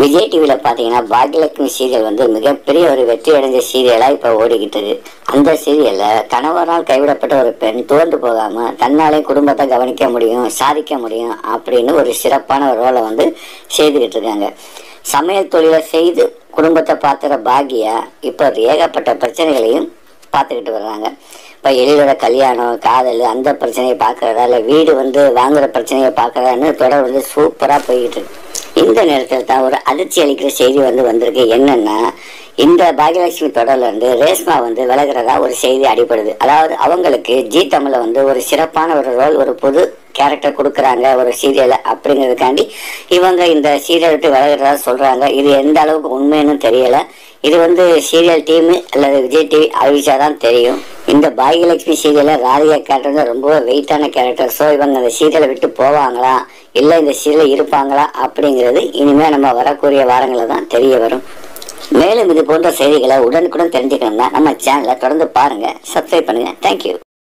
விஜய் டிவியில் பார்த்தீங்கன்னா பாக்யலட்சுமி சீரியல் வந்து மிகப்பெரிய ஒரு வெற்றி அடைஞ்ச சீரியலாக இப்போ ஓடிக்கிட்டு இருக்கு அந்த சீரியலில் கணவரால் கைவிடப்பட்ட ஒரு பெண் துவண்டு போகாமல் தன்னாலே குடும்பத்தை கவனிக்க முடியும் சாதிக்க முடியும் அப்படின்னு ஒரு சிறப்பான ஒரு ரோலை வந்து செய்துக்கிட்டு இருக்காங்க சமையல் தொழிலை செய்து குடும்பத்தை பார்த்துற பாக்யா இப்போ ஏகப்பட்ட பிரச்சனைகளையும் பார்த்துக்கிட்டு வர்றாங்க இப்போ எழிலோட கல்யாணம் காதல் அந்த பிரச்சனையை பார்க்குறதா இல்லை வீடு வந்து வாங்குற பிரச்சனையை பார்க்குறதான்னு தொடர் வந்து சூப்பராக போய்கிட்டு இருக்கு இந்த நேரத்தில் தான் ஒரு அதிர்ச்சி அளிக்கிற செய்தி வந்து வந்திருக்கு என்னன்னா இந்த பாகியலட்சுமி தொடர்ல இருந்து ரேஷ்மா வந்து விலகிறதா ஒரு செய்தி அடிப்படுது அதாவது அவங்களுக்கு ஜி தமிழ்ல வந்து ஒரு சிறப்பான ஒரு ரோல் ஒரு புது கேரக்டர் கொடுக்குறாங்க ஒரு சீரியலை அப்படிங்கிறதுக்காண்டி இவங்க இந்த சீரியல் விட்டு விலகிறதா சொல்றாங்க இது எந்த அளவுக்கு உண்மைன்னு தெரியல இது வந்து சீரியல் டீம் அல்லது விஜய் டிவி அறிவிச்சாதான் தெரியும் இந்த பாகியலட்சுமி சீரியல்ல ராதிகா கேரக்டர் ரொம்ப வெயிட்டான கேரக்டர் ஸோ இவங்க அந்த சீரியலை விட்டு போவாங்களா இல்லை இந்த சீரியல் இருப்பாங்களா அப்படிங்கிறது இனிமே நம்ம வரக்கூடிய வாரங்களில் தான் தெரிய வரும் மேலும் இது போன்ற செய்திகளை உடனுக்குடன் தெரிஞ்சுக்கணும்னா நம்ம சேனலை தொடர்ந்து பாருங்க சப்ஸ்கிரைப் பண்ணுங்க தேங்க்யூ